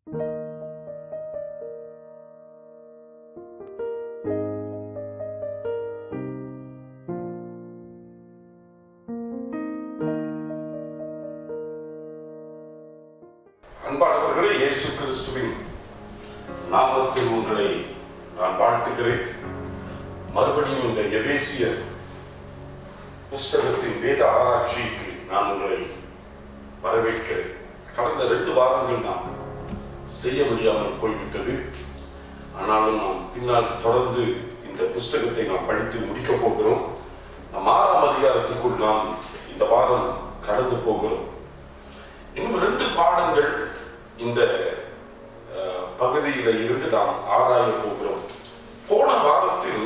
அன்பானவர்களே இயேசு கிறிஸ்துவின் நாமத்தில் உங்களை நான் வாழ்த்துகிறேன் மறுபடியும் இந்த எபேசிய புஸ்தகத்தின் வேத ஆராய்ச்சிக்கு நான் உங்களை வரவேற்கிறேன் கடந்த ரெண்டு வாரங்கள் நாம் செய்ய முடியாமல் போய்விட்டது ஆனாலும் நாம் பின்னால் தொடர்ந்து இந்த புஸ்தகத்தை நாம் படித்து முடிக்கப் போகிறோம் நம் ஆறாம் அதிகாரத்துக்குள் நாம் இந்த வாரம் கடந்து போகிறோம் இன்னும் ரெண்டு பாடங்கள் இந்த அஹ், பகுதியில இருந்து நாம் ஆராய போகிறோம் போன வாரத்தில்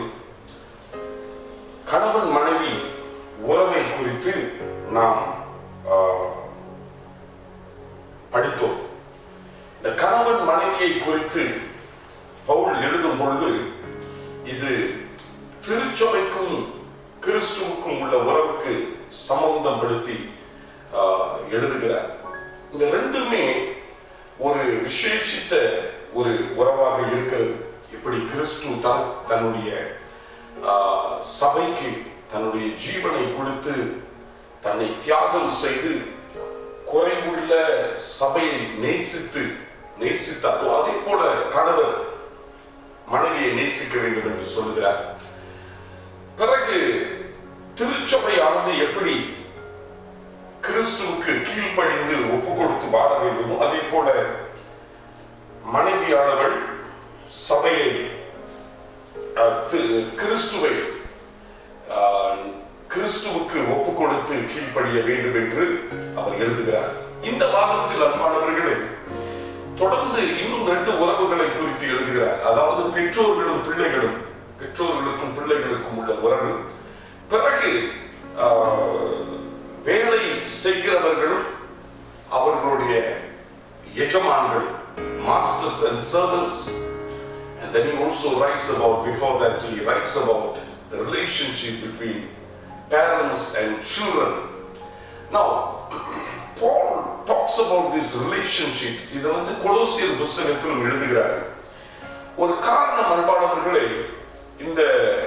கணவன் மனைவி உறவை குறித்து நாம் ஆஹ், படித்தோம் இந்த கணவன் மனைவியை குறித்து பவுல் எழுதும் பொழுது இது திருச்சபைக்கும் கிறிஸ்துவுக்கும் உள்ள உறவுக்கு சம்பந்தப்படுத்தி ஆஹ், எழுதுகிறார் இந்த ரெண்டுமே ஒரு விசேஷித்த ஒரு உறவாக இருக்கிறது எப்படி கிறிஸ்து தான் தன்னுடைய ஆஹ், சபைக்கு தன்னுடைய ஜீவனை கொடுத்து தன்னை தியாகம் செய்து குறைவுள்ள சபையை நேசித்து நேசித்தாரோ அதே போல கணவர் மனைவியை நேசிக்க வேண்டும் என்று சொல்லுகிறார் பிறகு திருச்சபையானது எப்படி கிறிஸ்துவுக்கு கீழ்ப்படிந்து ஒப்பு கொடுத்து வாழ வேண்டுமோ அதே போல மனைவியானவள் சபையை அஹ், தி- கிறிஸ்துவை அஹ், கிறிஸ்துவுக்கு ஒப்பு கொடுத்து கீழ்ப்படிய வேண்டும் என்று அவர் எழுதுகிறார் இந்த வாரத்தில் அன்பானவர்களே தொடர்ந்து இன்னும் ரெண்டு உறவுகளை குறித்து எழுதுகிறார் அதாவது பெற்றோர்களும் பிள்ளைகளும் பெற்றோர்களுக்கும் பிள்ளைகளுக்கும் உள்ள உறவு பிறகு ஆஹ், வேலை செய்கிறவர்களும் அவர்களுடைய எஜமான்கள் masters and servants And then he also writes about, before that, he writes about the relationship between parents and children. Now, Paul talks about these relationships. இதை வந்து கொலோசியர் புஸ்தகத்திலும் எழுதுகிறார் ஒரு காரணம் அன்பானவர்களே இந்த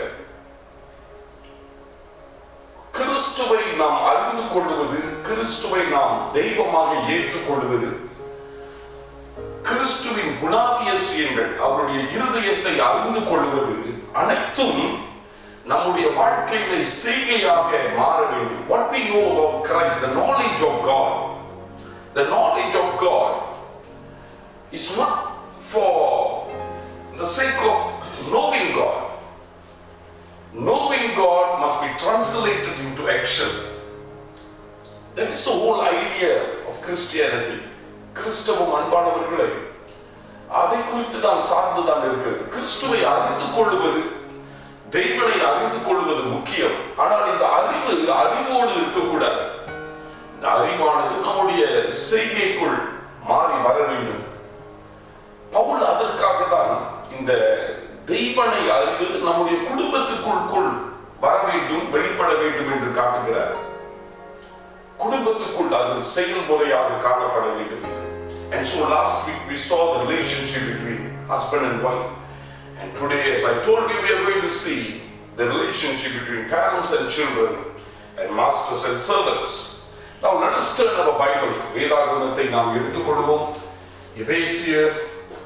கிறிஸ்துவை நாம் அறிந்து கொள்வது கிறிஸ்துவை நாம் தெய்வமாக ஏற்றுக்கொள்வது கிறிஸ்துவின் குணாதியசியங்கள் அவருடைய இருதயத்தை அறிந்து கொள்வது அனைத்தும் நம்முடைய வாழ்க்கையில செய்கையாக மாற வேண்டும் what we know about Christ the knowledge of God the knowledge of God is not for the sake of knowing God knowing God must be translated into action that is the whole idea of Christianity கிறிஸ்தவம் அன்பானவர்களே அதை குறித்து தான் சார்ந்துதான் இருக்கிறது கிறிஸ்துவை அறிந்து கொள்வது தெய்வனை அறிந்து கொள்வது முக்கியம் ஆனால் இந்த அறிவு அறிவோடு இருக்கக்கூடாது இந்த அறிவானது நம்முடைய செய்கைக்குள் மாறி வர வேண்டும் பவுல் அதற்காக தான் இந்த தெய்வனை அறிவு நம்முடைய குடும்பத்துக்குள்குள் வர வேண்டும் வெளிப்பட வேண்டும் என்று காட்டுகிறார் குடும்பத்துக்குள் அது செயல்முறையாக காணப்பட வேண்டும் And so last week we saw the relationship between husband and wife. And today, as I told you, we are going to see the relationship between parents and children and masters and servants. Now let us turn our Bible. வேதாகமத்தை நாம் எடுத்துக்கொள்வோம் எபேசியர்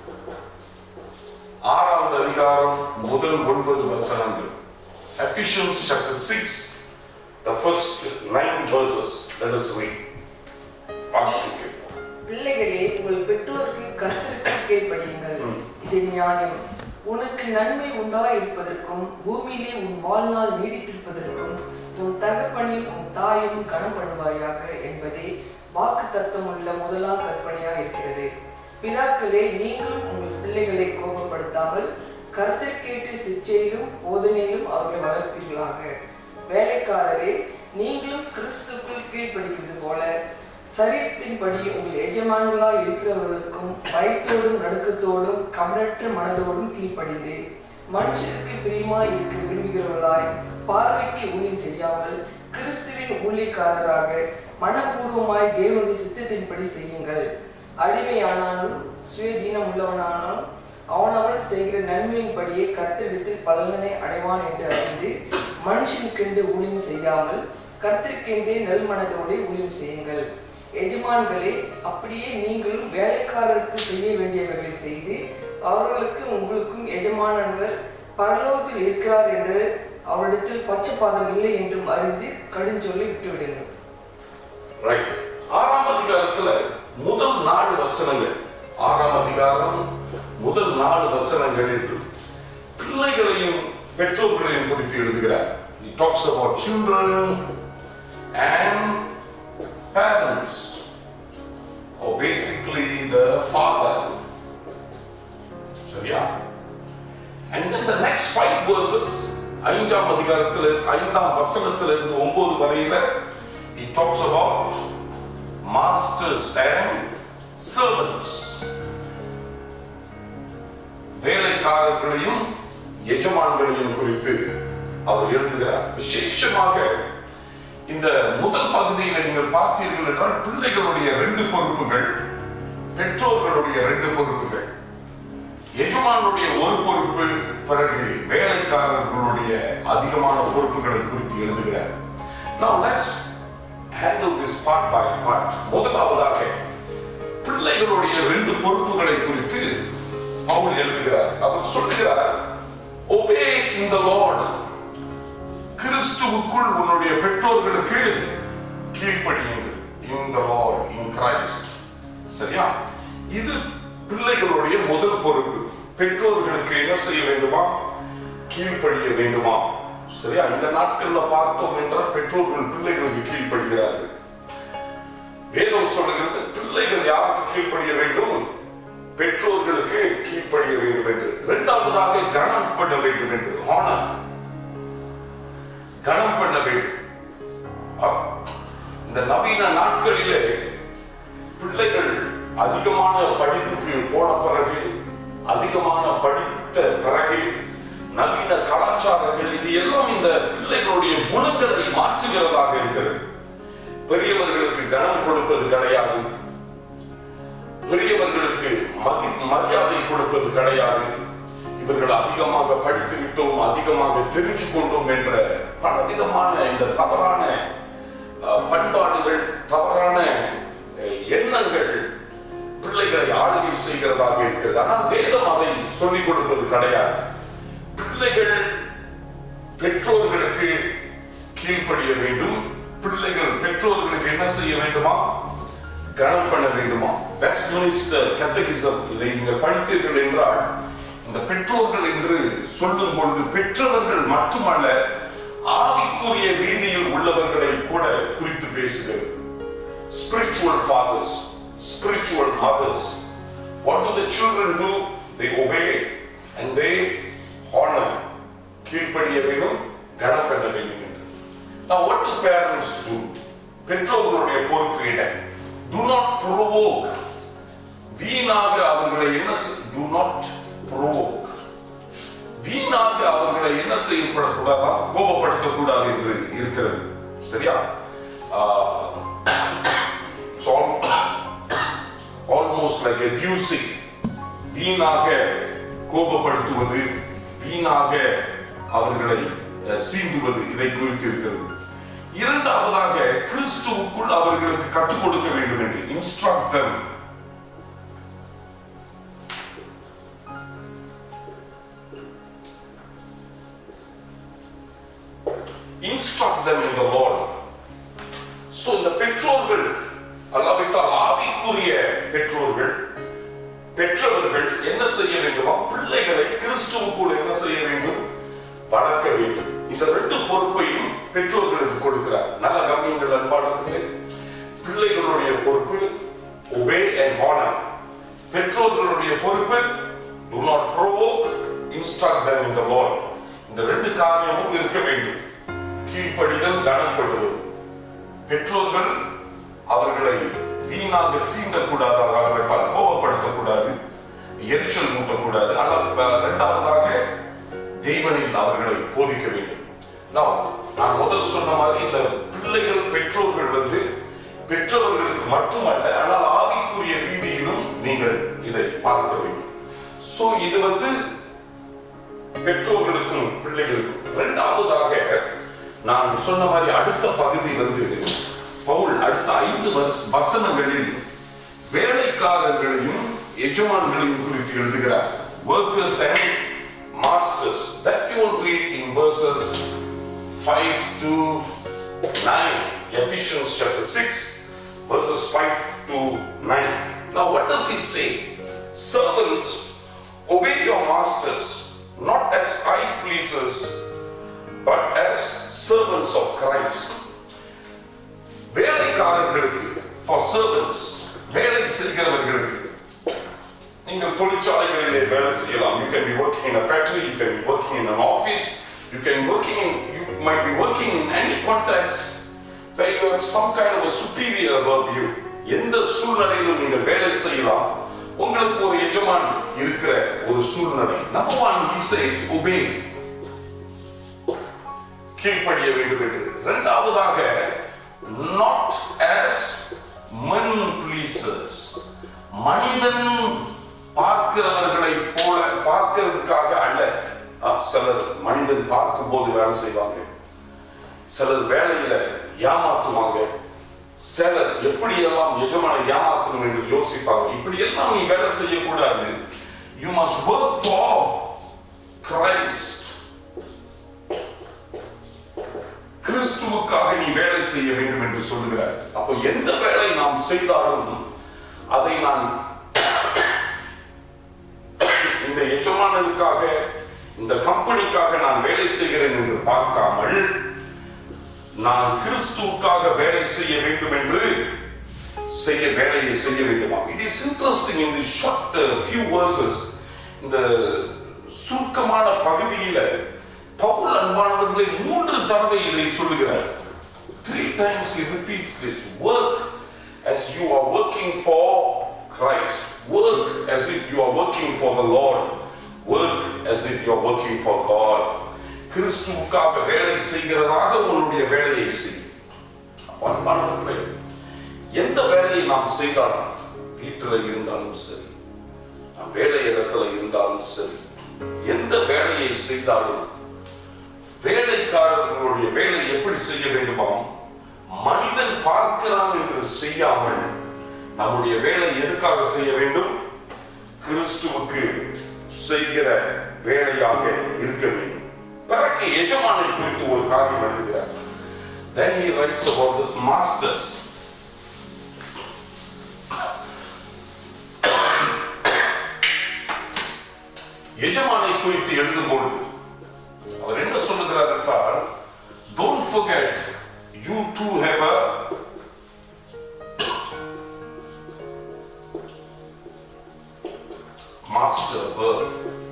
ஆறாவது அதிகாரம் முதல் ஒன்பது வசனங்கள் Ephesians chapter 6 the first nine verses. Let us read. வாசிக்க பிள்ளைகளே உங்கள் பெற்றோருக்கு கர்த்தருக்கு கீழ்ப்படியுங்கள் இது நியாயம் உனக்கு நன்மை உண்டாயிருப்பதற்கும் பூமியிலே உன் வாழ்நாள் நீடித்திருப்பதற்கும் உன் தகப்பனையும் உன் தாயும் கனம் பண்ணுவாயாக என்பதே வாக்கு தத்துவமுள்ள முதலாம் கற்பனையா இருக்கிறது பிதாக்களே நீங்களும் உங்கள் பிள்ளைகளை கோபப்படுத்தாமல் கருத்திற்கேற்ற சிச்சையிலும் போதனையிலும் அவர்களை வளர்ப்பீர்களாக வேலைக்காரரே நீங்களும் கிறிஸ்துக்குள் கீழ்ப்படுகிறது போல சரீரத்தின்படி உங்கள் எஜமான்களாய் இருக்கிறவர்களுக்கும் பயத்தோடும் நடுக்கத்தோடும் கவனற்ற மனதோடும் கீழ்ப்படிந்து மனுஷருக்கு பிரியமாய் இருக்க விரும்புகிறவர்களாய் பார்வைக்கு ஊழியம் செய்யாமல் கிறிஸ்துவின் ஊழியக்காரராக மனப்பூர்வமாய் தேவனுடைய சித்தத்தின்படி செய்யுங்கள் அடிமையானாலும் சுயதீனம் உள்ளவனானால் அவனவன் செய்கிற நன்மையின்படியே கர்த்தரிடத்தில் பலனை அடைவான் என்று அறிந்து மனுஷனுக்கென்று ஊழியம் செய்யாமல் கர்த்தருக்கென்றே நல்மனதோடு ஊழியம் செய்யுங்கள் எஜமான்களே அப்படியே நீங்களும் வேலைக்காரருக்கு செய்ய வேண்டியவர்களை செய்து அவர்களுக்கு உங்களுக்கும் எஜமானவர் பரலோகத்தில் இருக்கிறார் என்று அவரிடத்தில் பச்சைப்பாதம் இல்லை என்றும் அறிந்து கடுஞ்சொல்லை விட்டுவிடுங்கள் ரைட் ஆறாம் அதிகாரத்துல முதல் நாலு வசனங்கள் ஆறாம் அதிகாரம் முதல் நாலு வசனங்களில் பிள்ளைகளையும் பெற்றோர்களையும் குறித்து எழுதுகிறார் He talks about children and parents or basically the father சரியா and then the next five verses ஐந்தாம் அதிகாரத்தில் ஐந்தாம் வசனத்திலிருந்து ஒன்பது வரையில he talks about masters and servants வேலைக்காரர்களையும் எஜமான்களையும் குறித்து அவர் எழுதுகிறார் விசேஷமாக இந்த முதல் பகுதியில் நீங்கள் பார்த்தீர்கள் என்றால் பிள்ளைகளுடைய ரெண்டு பொறுப்புகள் பெற்றோர்களுடைய ரெண்டு பொறுப்புகள் எஜமானுடைய ஒரு பொறுப்பு பிறகு வேலைக்காரர்களுடைய அதிகமான பொறுப்புகளை குறித்து எழுதுகிறார் Now let's handle this part by part. முதலாவதாக பிள்ளைகளுடைய ரெண்டு பொறுப்புகளை குறித்து பவுல் எழுதுகிறார் அவர் சொல்லுகிறார் obey in the Lord கிறிஸ்துவுக்குள் உன்னுடைய பெற்றோர்களுக்கு கீழ்ப்படியுங்கள் in the Lord in Christ சரியா இது பிள்ளைகளுடைய முதல் பொறுப்பு பெற்றோர்களுக்கு என்ன செய்ய வேண்டுமா கீழ்ப்படிய வேண்டுமா சரியா இந்த நாட்கள்ல பார்த்தோம் என்றால் பெற்றோர்கள் பிள்ளைகளுக்கு கீழ்ப்படுகிறார்கள் வேதம் சொல்லுகிறது பிள்ளைகள் யாருக்கு கீழ்ப்படிய வேண்டும் பெற்றோர்களுக்கு கீழ்ப்படிய வேண்டும் என்று இரண்டாவதாக கனம் பண்ண வேண்டும் என்று ஆனர் கனம் பண்ண வேண்டும் அப்- இந்த நவீன நாட்களிலே பிள்ளைகள் அதிகமான படிப்புக்கு போன பிறகு அதிகமான படித்த பிறகு நவீன கலாச்சாரங்கள் இது எல்லாம் இந்த பிள்ளைகளுடைய குணங்களை மாற்றுகிறதாக இருக்கிறது பெரியவர்களுக்கு கனம் கொடுப்பது கிடையாது பெரியவர்களுக்கு மதி மரியாதை கொடுப்பது கிடையாது இவர்கள் அதிகமாக படித்து விட்டோம் அதிகமாக தெரிஞ்சு கொண்டோம் என்ற பலவிதமான இந்த தவறான அஹ், பண்பாடுகள் தவறான அஹ், எண்ணங்கள் பிள்ளைகளை ஆளுகை செய்கிறதாக இருக்கிறது ஆனால் வேதம் அதை சொல்லிக் கொடுப்பது கிடையாது பிள்ளைகள் பெற்றோர்களுக்கு கீழ்ப்படிய வேண்டும் பிள்ளைகள் பெற்றோர்களுக்கு என்ன செய்ய வேண்டுமா கனம் பண்ண வேண்டுமா வெஸ்ட்மினிஸ்டர் கத்தகிசம் இதை நீங்கள் படித்தீர்கள் என்றால் இந்த பெற்றோர்கள் என்று சொல்லும் பொழுது பெற்றவர்கள் மட்டுமல்ல ஆவிக்குரிய ரீதியில் உள்ளவர்களை கூட குறித்து பேசுகிறது spiritual fathers, spiritual mothers. What do the children do? They obey and they honor. கீழ்ப்படிய வேண்டும் கனம் பண்ண வேண்டும் என்று Now what do parents do? பெற்றோர்களுடைய பொறுப்பு என்ன Do not provoke. வீணாக அவர்களை என்ன செய்- do not provoke. வீணாக அவர்களை என்ன செய்யப்படக்கூடாதா கோபப்படுத்தக்கூடாது என்று இருக்கிறது சரியா ஆஹ், it's al- almost like abusing வீணாக கோபப்படுத்துவது வீணாக அவர்களை அஹ், சீண்டுவது இதை குறித்து இருக்கிறது இரண்டாவதாக கிறிஸ்துவுக்குள் அவர்களுக்கு கற்றுக் கொடுக்க வேண்டும் என்று instructor instruct them in the Lord. So இந்த பெற்றோர்கள் அல்லாவிட்டால் ஆவிக்குரிய பெற்றோர்கள் பெற்றவர்கள் என்ன செய்ய வேண்டுமா பிள்ளைகளை கிறிஸ்துவுக்குள் என்ன செய்ய வேண்டும் வளர்க்க வேண்டும் இந்த ரெண்டு பொறுப்பையும் பெற்றோர்களுக்கு கொடுக்கிறார் நல்ல கவனியங்கள் அன்பாளர்களே பிள்ளைகளுடைய பொறுப்பு ஒபே அண்ட் ஹானர் பெற்றோர்களுடைய பொறுப்பு do not provoke instruct them in the Lord இந்த ரெண்டு காரியமும் இருக்க வேண்டும் கீழ்ப்படிதல் கனப்படுவது பெற்றோர்கள் அவர்களை வீணாக சீண்டக்கூடாது அவர்களை ப- கோபப்படுத்தக்கூடாது எரிச்சல் மூட்டக்கூடாது ஆனால் அஹ், இரண்டாவதாக தெய்வனில் அவர்களை போதிக்க வேண்டும் Now, நான் முதல் சொன்ன மாதிரி இந்த பிள்ளைகள் பெற்றோர்கள் வந்து பெற்றவர்களுக்கு மட்டுமல்ல ஆனால் ஆவிக்குரிய ரீதியிலும் நீங்கள் இதை பார்க்க வேண்டும் சோ இது வந்து பெற்றோர்களுக்கும் பிள்ளைகளுக்கும் இரண்டாவதாக நான் சொன்ன மாதிரி அடுத்த பகுதி வந்து பவுல் அடுத்த ஐந்து வஸ்- வசனங்களில் வேலைக்காரர்களையும் எஜமான்களையும் குறித்து எழுதுகிறார் workers and masters that you will read in verses 5 to 9 Ephesians chapter 6 verses 5 to 9 now what does he say servants obey your masters not as eye pleasers but as servants of Christ வேலைக்காரர்களுக்கு for servants வேலை செய்கிறவர்களுக்கு நீங்கள் தொழிற்சாலைகளிலே வேலை செய்யலாம் you can be working in a factory you can be working in an office you can be working in, you might be working in any context where you have some kind of a superior above you எந்த சூழ்நிலையிலும் நீங்கள் வேலை செய்யலாம் உங்களுக்கு ஒரு எஜமான் இருக்கிற ஒரு சூழ்நிலை number one he says obey கீழ்ப்படிய வேண்டும் என்று இரண்டாவதாக not as men pleasers மனிதன் பார்க்கிறவர்களை போல பார்க்கிறதுக்காக அல்ல ஆ, சிலர் மனிதன் பார்க்கும் போது வேலை செய்வாங்க சிலர் வேலையில ஏமாத்துவாங்க சிலர் எப்படியெல்லாம் எஜமான ஏமாத்தணும் என்று யோசிப்பாங்க இப்படி எல்லாம் நீ வேலை செய்யக்கூடாது you must work for Christ கிறிஸ்துவுக்காக நீ வேலை செய்ய வேண்டும் என்று சொல்லுகிறார் அப்போ எந்த வேலை நாம் செய்தாலும் அதை நான் இந்த எஜமானனுக்காக இந்த கம்பெனிக்காக நான் வேலை செய்கிறேன் என்று பார்க்காமல் நான் கிறிஸ்துவுக்காக வேலை செய்ய வேண்டும் என்று செய்ய வேலையை செய்ய வேண்டுமா it is interesting in the short few verses இந்த சுருக்கமான பகுதியில பவுல் அன்பானவர்களை மூன்று தடவை இதை சொல்லுகிறார் three times he repeats this work as you are working for Christ work as if you are working for the Lord work as if you are working for God கிறிஸ்துவுக்காக வேலை செய்கிறதாக உன்னுடைய வேலையை செய் அப்ப அன்பானவர்களே எந்த வேலையை நாம் செய்தாலும் வீட்டில் இருந்தாலும் சரி நாம் வேலை இடத்துல இருந்தாலும் சரி எந்த வேலையை செய்தாலும் வேலைக்காரர்களுடைய வேலை எப்படி செய்ய வேண்டுமாம் மனிதன் பார்க்கிறான் என்று செய்யாமல் நம்முடைய வேலை எதுக்காக செய்ய வேண்டும் கிறிஸ்துவுக்கு செய்கிற வேலையாக இருக்க வேண்டும் பிறகு எஜமானை குறித்து ஒரு காரியம் எழுதுகிறார் Then he writes about this masters. எஜமானை குறித்து எழுதும் பொழுது அவர் என்ன சொல்லுகிறார் என்றால் don't forget you too have a master bird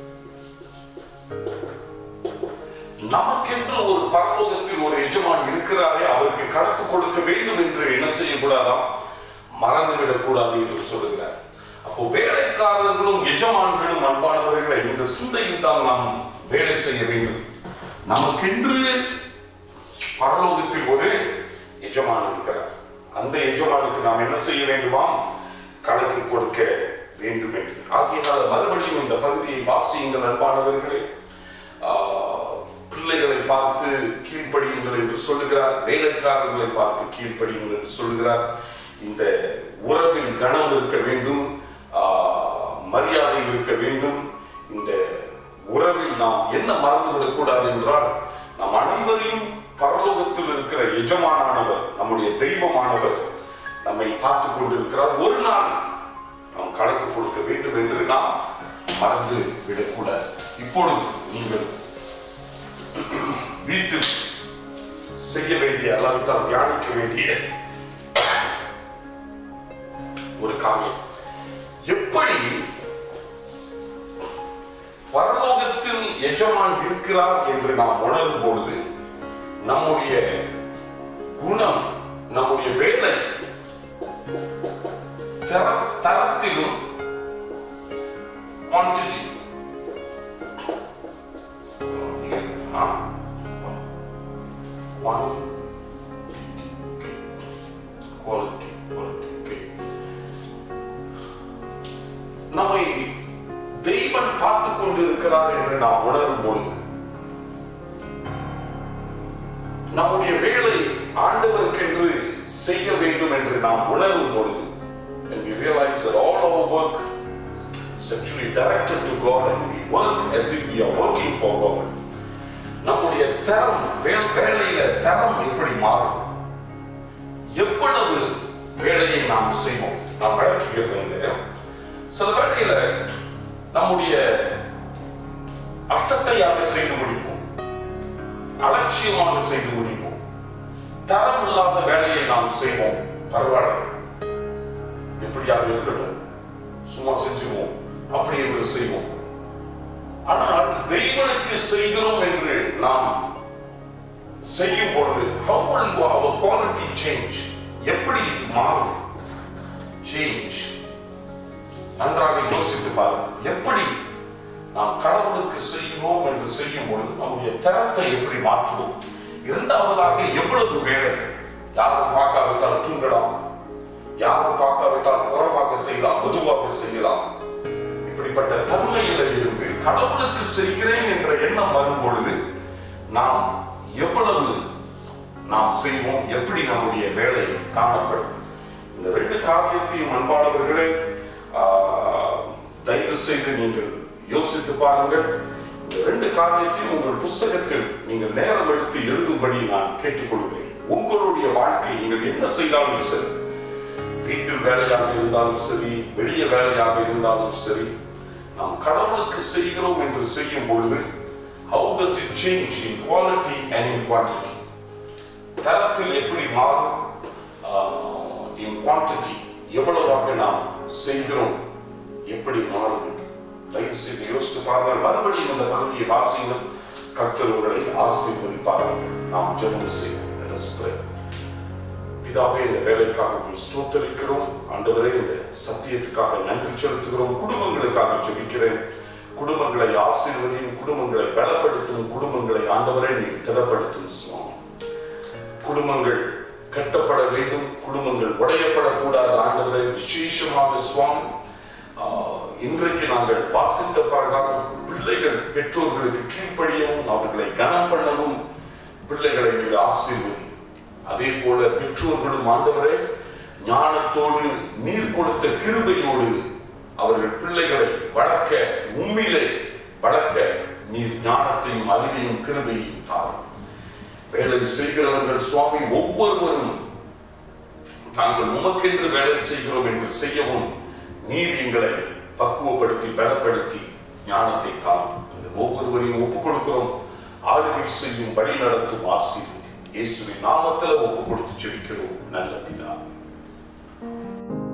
நமக்கென்று ஒரு பரலோகத்தில் ஒரு எஜமான் இருக்கிறாரே அவருக்கு கணக்கு கொடுக்க வேண்டும் என்று என்ன செய்யக்கூடாதாம் மறந்துவிடக் கூடாது என்று சொல்லுகிறார் அப்போ வேலைக்காரர்களும் எஜமான்களும் அன்பானவர்களை இந்த சிந்தையில் தான் நாம் வேலை செய்ய வேண்டும் நமக்கென்று பரலோகத்தில் ஒரு எஜமான் இருக்கிறார் அந்த எஜமானுக்கு நாம் என்ன செய்ய வேண்டுமாம் கணக்கு கொடுக்க வேண்டும் என்று ஆகியனால மறுபடியும் இந்த பகுதியை வாசியுங்கள் அன்பானவர்களே ஆஹ், பிள்ளைகளை பார்த்து கீழ்ப்படியுங்கள் என்று சொல்லுகிறார் வேலைக்காரர்களை பார்த்து கீழ்ப்படியுங்கள் என்று சொல்லுகிறார் இந்த உறவில் கனம் இருக்க வேண்டும் ஆஹ், மரியாதை இருக்க வேண்டும் இந்த உறவில் நாம் என்ன மறந்துவிடக் கூடாது என்றால் நாம் அனைவரையும் பரலோகத்தில் இருக்கிற எஜமானானவர் நம்முடைய தெய்வமானவர் நம்மை பார்த்து கொண்டிருக்கிறார் ஒரு நாள் நாம் கணக்கு கொடுக்க வேண்டும் என்று நாம் மறந்து விடக்கூடாது இப்பொழுது நீங்கள் வீட்டில் செய்ய வேண்டிய அளவுதான் தியானிக்க வேண்டிய ஒரு காரியம் எப்படி பரலோகத்தில் எஜமான் இருக்கிறார் என்று நாம் உணரும் பொழுது நம்முடைய குணம் நம்முடைய வேலை தர- தரத்திலும் குவான்டிட்டி குவாலிட்டி குவாலிட்டி நம்மை தெய்வன் காத்து கொண்டிருக்கிறார் என்று நாம் உணரும் பொழுது நம்முடைய வேலை ஆண்டவருக்கென்று செய்ய வேண்டும் என்று நாம் உணரும் பொழுது and we realize that all our work is actually directed to God and we work as if we are working for God நம்முடைய தரம் வே- வேலையில தரம் எப்படி மாறும் எவ்வளவு வேலையை நாம் செய்வோம் நாம் விளக்குகிறது சில வேளையில நம்முடைய அசட்டையாக செய்து முடிப்போம் அலட்சியமாக செய்து முடிப்போம் தரம் இல்லாத வேலையை நாம் செய்வோம் பரவாயில்ல எப்படியாக இருக்கட்டும் சும்மா செஞ்சுவோம் அப்படி என்று செய்வோம் ஆனால் தெய்வனுக்கு செய்கிறோம் என்று நாம் செய்யும் பொழுது how will our quality change எப்படி இது மாறும் change நன்றாக யோசித்து பாருங்கள் எப்படி நாம் கடவுளுக்கு செய்கிறோம் என்று செய்யும் பொழுது நம்முடைய தரத்தை எப்படி மாற்றுவோம் இரண்டாவதாக எவ்வளவு வேலை யாரும் பார்க்காவிட்டால் தூங்கலாம் யாரும் பார்க்காவிட்டால் குறைவாக செய்யலாம் மெதுவாக செய்யலாம் இப்படிப்பட்ட தன்மையில இருந்து கடவுளுக்கு செய்கிறேன் என்ற எண்ணம் வரும் பொழுது நாம் எவ்வளவு நாம் செய்வோம் எப்படி நம்முடைய வேலை காணப்படும் இந்த ரெண்டு காரியத்தையும் அன்பானவர்களே ஆஹ், தயவு செய்து நீங்கள் யோசித்து பாருங்கள் இந்த ரெண்டு காரியத்தையும் உங்கள் புஸ்தகத்தில் நீங்கள் நேரம் எடுத்து எழுதும்படி நான் கேட்டுக்கொள்கிறேன் உங்களுடைய வாழ்க்கை நீங்கள் என்ன செய்தாலும் சரி வீட்டில் வேலையாக இருந்தாலும் சரி வெளிய வேலையாக இருந்தாலும் சரி நாம் கடவுளுக்கு செய்கிறோம் என்று செய்யும் பொழுது how does it change in quality and in quantity தரத்தில் எப்படி மாறும் ஆஹ், in quantity எவ்வளவாக நாம் செய்கிறோம் எப்படி மாறும் என்று. தயவு செய்து யோசித்து பாருங்கள் மறுபடியும் இந்த பகுதியை வாசியுங்கள் கர்த்தர் உங்களை ஆசீர்வதிப்பார்கள் நாம் ஜெபம் செய்வோம் Let us pray. பிதாவே இந்த வேலைக்காக உங்களை ஸ்தோத்தரிக்கிறோம் ஆண்டவரே இந்த சத்தியத்துக்காக நன்றி செலுத்துகிறோம் குடும்பங்களுக்காக ஜெபிக்கிறேன் குடும்பங்களை ஆசீர்வதியும் குடும்பங்களை பலப்படுத்தும் குடும்பங்களை ஆண்டவரே நீர் திடப்படுத்தும் சுவாமி குடும்பங்கள் கட்டப்பட வேண்டும் குடும்பங்கள் உடையப்படக்கூடாது ஆண்டவரே விசேஷமாக சுவாமி ஆஹ், இன்றைக்கு நாங்கள் வாசித்த பிரகாரம் பிள்ளைகள் பெற்றோர்களுக்கு கீழ்ப்படியவும் அவர்களை கனம் பண்ணவும் பிள்ளைகளை நீர் ஆசீர்வதி அதே போல பெற்றோர்களும் ஆண்டவரே ஞானத்தோடு நீர் கொடுத்த கிருபையோடு அவர்கள் பிள்ளைகளை வளர்க்க உண்மையிலே வளர்க்க நீர் ஞானத்தையும் அறிவையும் கிருபையும் தாரும் வேலை செய்கிறவர்கள் சுவாமி ஒவ்வொருவரும் நாங்கள் உமக்கென்று வேலை செய்கிறோம் என்று செய்யவும் நீர் எங்களை பக்குவப்படுத்தி பலப்படுத்தி ஞானத்தை தாரும் இந்த ஒவ்வொருவரையும் ஒப்புக் கொடுக்கிறோம் ஆளுகை செய்யும் வழி நடத்தும் ஆசீர்வதி இயேசுவின் நாமத்தில் ஒப்புக் கொடுத்து ஜெபிக்கிறோம் நல்ல பிதா